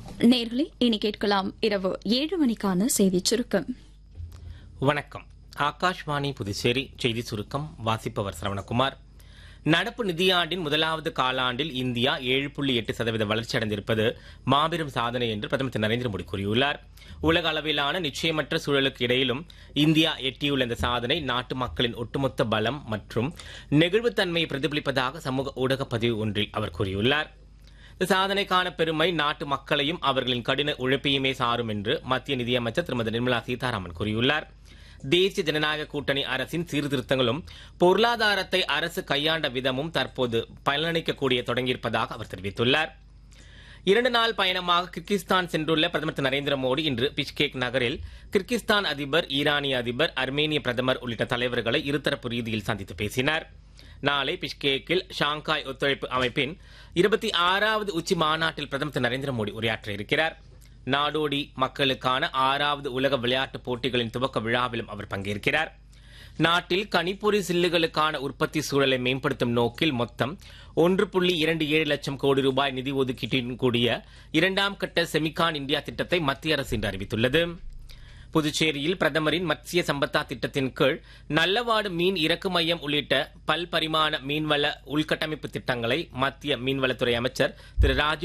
நேர்களே இனி கேட்கலாம் இரவு ஏழு மணிக்கான செய்திச் சுருக்கம் வணக்கம் ஆகாஷ்வாணி புதுச்சேரி செய்தி சுருக்கம் வாசிப்பவர் சரவணகுமார் நடப்பு நிதியாண்டின் முதலாவது காலாண்டில் இந்தியா ஏழு புள்ளி எட்டு சதவீத வளர்ச்சி அடைந்திருப்பது மாபெரும் சாதனை என்று பிரதமர் திரு நரேந்திர மோடி கூறியுள்ளார் உலக அளவிலான நிச்சயமற்ற சூழலுக்கு இடையிலும் இந்தியா எட்டியுள்ள இந்த சாதனை நாட்டு மக்களின் ஒட்டுமொத்த பலம் மற்றும் நெகிழ்வுத்தன்மையை பிரதிபலிப்பதாக சமூக ஊடக பதிவு ஒன்றில் அவர் கூறியுள்ளார் இந்த சாதனைக்கான பெருமை நாட்டு மக்களையும் அவர்களின் கடின உழைப்பையுமே சாரும் என்று மத்திய நிதியமைச்சர் திருமதி நிர்மலா சீதாராமன் கூறியுள்ளார் தேசிய ஜனநாயக கூட்டணி அரசின் சீர்திருத்தங்களும் பொருளாதாரத்தை அரசு கையாண்ட விதமும் தற்போது பலனளிக்கக்கூடிய தொடங்கியிருப்பதாக அவர் தெரிவித்துள்ளார் இரண்டு நாள் பயணமாக கிர்கிஸ்தான் சென்றுள்ள பிரதமர் திரு நரேந்திர மோடி இன்று பிஷ்கேக் நகரில் கிர்கிஸ்தான் அதிபர் ஈரானிய அதிபர் அர்மேனிய பிரதமர் உள்ளிட்ட தலைவர்களை இருதரப்பு ரீதியில் சந்தித்து பேசினார் நாளை பிஷ்கேக்கில் ஷாங்காய் ஒத்துழைப்பு அமைப்பின் இருபத்தி ஆறாவது உச்சி மாநாட்டில் பிரதமர் திரு நரேந்திர மோடி உரையாற்ற இருக்கிறார் நாடோடி மக்களுக்கான ஆறாவது உலக விளையாட்டுப் போட்டிகளின் துவக்க விழாவிலும் அவர் பங்கேற்கிறார் நாட்டில் கணிப்பொறி சில்லுகளுக்கான உற்பத்தி சூழலை மேம்படுத்தும் நோக்கில் மொத்தம் ஒன்று புள்ளி இரண்டு ஏழு லட்சம் கோடி ரூபாய் நிதி ஒதுக்கீட்டுடன் கூடிய இரண்டாம் கட்ட செமிகான் இந்தியா திட்டத்தை மத்திய அரசு இன்று அறிவித்துள்ளது புதுச்சேரியில் பிரதமரின் மத்ஸ்ய சம்பத்தா திட்டத்தின் கீழ் நல்லவாடு மீன் இறக்கு மையம் உள்ளிட்ட பல்பரிமாண மீன்வள உள்கட்டமைப்பு திட்டங்களை மத்திய மீன்வளத்துறை அமைச்சர் திரு ராஜு